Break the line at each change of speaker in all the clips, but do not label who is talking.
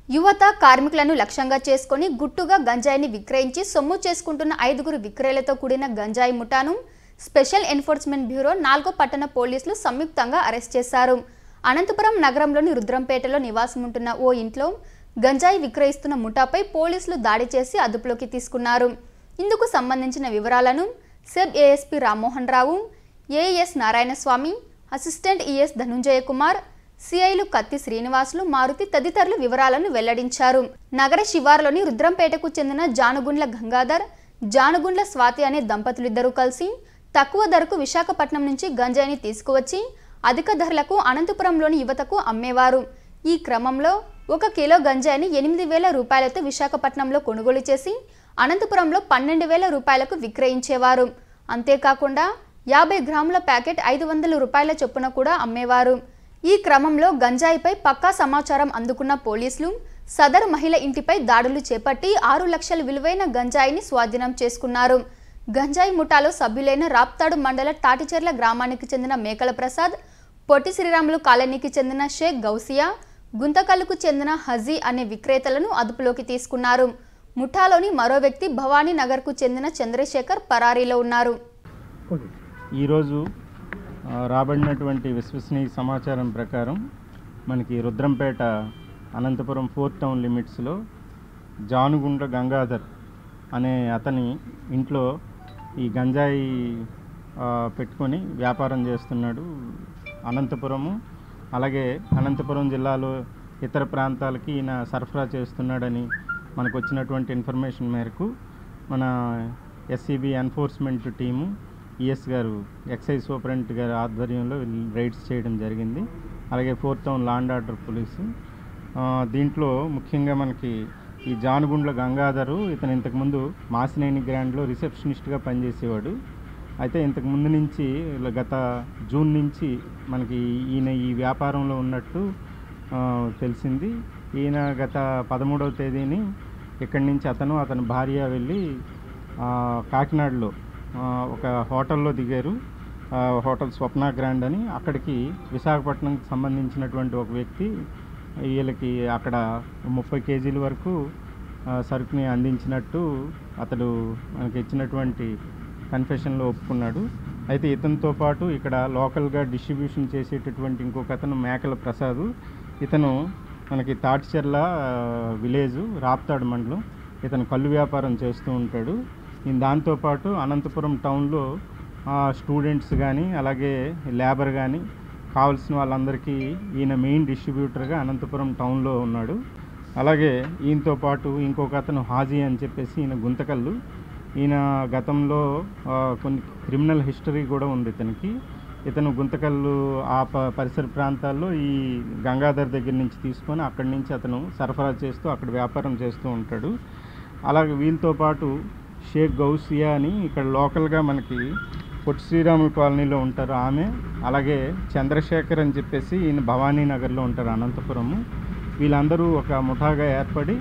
యువత కార్మికులను లక్ష్యంగా చేసుకొని గుట్టుగా గంజాయిని విక్రయించి సొమ్ము చేసుకుంటున్న ఐదుగురు విక్రయాలతో కూడిన గంజాయి ముఠాను స్పెషల్ ఎన్ఫోర్స్మెంట్ బ్యూరో నాలుగో పట్టణ పోలీసులు సంయుక్తంగా అరెస్ట్ చేశారు అనంతపురం నగరంలోని రుద్రంపేటలో నివాసం ఉంటున్న ఓ ఇంట్లో గంజాయి విక్రయిస్తున్న ముఠాపై పోలీసులు దాడి చేసి అదుపులోకి తీసుకున్నారు ఇందుకు సంబంధించిన వివరాలను SEB ASP Rammohan Rao AS Narayanaswamy assistant ES Dhanunjaya Kumar సిఐలు కత్తి శ్రీనివాసులు మారుతి తదితరులు వివరాలను వెల్లడించారు నగర శివారులోని రుద్రంపేటకు చెందిన జానుగుండ్ల గంగాధర్ జానుగుండ్ల స్వాతి అనే దంపతులిద్దరూ కలిసి తక్కువ ధరకు విశాఖపట్నం నుంచి గంజాయిని తీసుకువచ్చి అధిక ధరలకు అనంతపురంలోని యువతకు అమ్మేవారు ఈ క్రమంలో ఒక కిలో గంజాయిని ఎనిమిది వేల రూపాయలతో విశాఖపట్నంలో కొనుగోలు చేసి అనంతపురంలో పన్నెండు వేల రూపాయలకు విక్రయించేవారు అంతేకాకుండా యాభై గ్రాముల ప్యాకెట్ ఐదు వందల రూపాయల చొప్పున కూడా అమ్మేవారు ఈ క్రమంలో గంజాయిపై పక్కా సమాచారం అందుకున్న పోలీసులు సదరు మహిళ ఇంటిపై దాడులు చేపట్టి ఆరు లక్షల విలువైన గంజాయిని స్వాధీనం చేసుకున్నారు గంజాయి ముఠాలో సభ్యులైన రాప్తాడు మండల తాటిచెర్ల గ్రామానికి చెందిన మేకల ప్రసాద్ పొట్టి శ్రీరాములు కాలనీకి చెందిన షేక్ గౌసియా గుంతకల్లుకు చెందిన హజీ అనే విక్రేతలను అదుపులోకి తీసుకున్నారు ముఠాలోని మరో వ్యక్తి భవానీ నగర్కు చెందిన చంద్రశేఖర్ పరారీలో ఉన్నారు
ఈరోజు ఆ, రాబడినటువంటి విశ్వసనీయ సమాచారం ప్రకారం మనకి రుద్రంపేట అనంతపురం ఫోర్త్ టౌన్ లిమిట్స్లో జానుగుండ్ల గంగాధర్ అనే అతని ఇంట్లో ఈ గంజాయి ఆ, పెట్టుకొని వ్యాపారం చేస్తున్నాడు అనంతపురము అలాగే అనంతపురం జిల్లాలో ఇతర ప్రాంతాలకి ఈయన సరఫరా చేస్తున్నాడని మనకు వచ్చినటువంటి ఇన్ఫర్మేషన్ మేరకు మన ఎస్సీబీ ఎన్ఫోర్స్మెంట్ టీము ఈఎస్ గారు ఎక్సైజ్ సూపరింటెండెంట్ గారి ఆధ్వర్యంలో వీళ్ళు రైడ్స్ చేయడం జరిగింది అలాగే fourth town law and order police ఆ, దీంట్లో ముఖ్యంగా మనకి ఈ జానుగుండ్ల గంగాధరు ఇతను ఇంతకుముందు మాసినేని గ్రాండ్లో రిసెప్షనిస్ట్గా పనిచేసేవాడు అయితే ఇంతకు ముందు నుంచి ఇలా గత జూన్ నుంచి మనకి ఈయన ఈ వ్యాపారంలో ఉన్నట్టు ఆ, తెలిసింది ఈయన గత పదమూడవ తేదీని ఇక్కడి నుంచి అతను అతని భార్య వెళ్ళి ఆ, కాకినాడలో ఆ, ఒక హోటల్లో దిగారు ఆ, హోటల్ స్వప్న గ్రాండ్ అని అక్కడికి విశాఖపట్నంకి సంబంధించినటువంటి ఒక వ్యక్తి వీళ్ళకి అక్కడ ముప్పై కేజీల వరకు ఆ, సరుకుని అందించినట్టు అతడు మనకి ఇచ్చినటువంటి కన్ఫెషన్లో ఒప్పుకున్నాడు అయితే ఇతనితో పాటు ఇక్కడ లోకల్గా డిస్ట్రిబ్యూషన్ చేసేటటువంటి ఇంకొక అతను మేకల ప్రసాద్ ఇతను మనకి తాటిచెర్ల ఆ, విలేజు రాప్తాడు మండలం ఇతను కళ్ళు వ్యాపారం చేస్తూ ఉంటాడు ఈయన దాంతోపాటు అనంతపురం టౌన్లో ఆ, స్టూడెంట్స్ కానీ అలాగే లేబర్ కానీ కావాల్సిన వాళ్ళందరికీ ఈయన మెయిన్ డిస్ట్రిబ్యూటర్గా అనంతపురం టౌన్లో ఉన్నాడు అలాగే ఈయనతో పాటు ఇంకొక అతను హాజీ అని చెప్పేసి ఈయన గుంతకల్లు ఈయన గతంలో ఆ, కొన్ని క్రిమినల్ హిస్టరీ కూడా ఉంది ఇతనికి ఇతను గుంతకల్లు ఆ ప- పరిసర ప్రాంతాల్లో ఈ గంగాధర్ దగ్గర నుంచి తీసుకొని అక్కడి నుంచి అతను సరఫరా చేస్తూ అక్కడ వ్యాపారం చేస్తూ ఉంటాడు అలాగే వీళ్ళతో పాటు షేక్ గౌసియా అని ఇక్కడ లోకల్గా మనకి పొట్టి శ్రీరాములు కాలనీలో ఉంటారు ఆమె అలాగే చంద్రశేఖర్ అని చెప్పేసి ఈయన భవానీ నగర్లో ఉంటారు అనంతపురము వీళ్ళందరూ ఒక ముఠాగా ఏర్పడి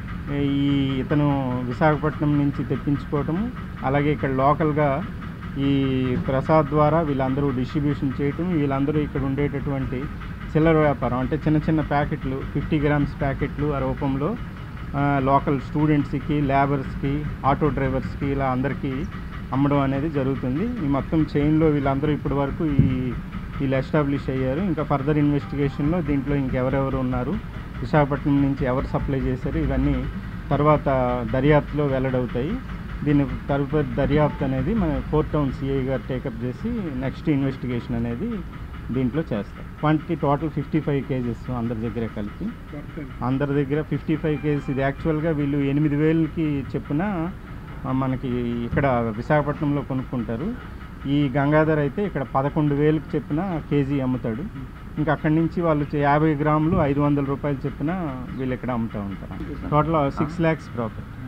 ఈ ఇతను విశాఖపట్నం నుంచి తెప్పించుకోవటము అలాగే ఇక్కడ లోకల్గా ఈ ప్రసాద్ ద్వారా వీళ్ళందరూ డిస్ట్రిబ్యూషన్ చేయటం వీళ్ళందరూ ఇక్కడ ఉండేటటువంటి చిల్లర వ్యాపారం అంటే చిన్న చిన్న ప్యాకెట్లు ఫిఫ్టీ గ్రామ్స్ ప్యాకెట్లు ఆ రూపంలో ఆ, లోకల్ స్టూడెంట్స్కి లేబర్స్కి ఆటో డ్రైవర్స్కి ఇలా అందరికీ అమ్మడం అనేది జరుగుతుంది ఈ మొత్తం చైన్లో వీళ్ళందరూ ఇప్పటి వరకు ఈ వీళ్ళు ఎస్టాబ్లిష్ అయ్యారు ఇంకా ఫర్దర్ ఇన్వెస్టిగేషన్లో దీంట్లో ఇంకెవరెవరు ఉన్నారు విశాఖపట్నం నుంచి ఎవరు సప్లై చేశారు ఇవన్నీ తర్వాత దర్యాప్తులో వెల్లడవుతాయి దీని తదుపరి దర్యాప్తు అనేది మన ఫోర్ టౌన్ సిఐ గారు టేకప్ చేసి నెక్స్ట్ ఇన్వెస్టిగేషన్ అనేది దీంట్లో చేస్తాం quantity total fifty five KGs అందరి దగ్గర కలిపి అందరి దగ్గర ఫిఫ్టీ ఫైవ్ కేజెస్ ఇది యాక్చువల్గా వీళ్ళు ఎనిమిది వేలకి చెప్పున ఆ, మనకి ఇక్కడ విశాఖపట్నంలో కొనుక్కుంటారు ఈ గంగాధర్ అయితే ఇక్కడ పదకొండు వేలకు చెప్పిన కేజీ అమ్ముతాడు ఇంకా అక్కడి నుంచి వాళ్ళు యాభై గ్రాములు ఐదు వందల రూపాయలు చెప్పిన వీళ్ళు ఇక్కడ అమ్ముతూ ఉంటారు టోటల్ సిక్స్ ల్యాక్స్ ప్రాఫిట్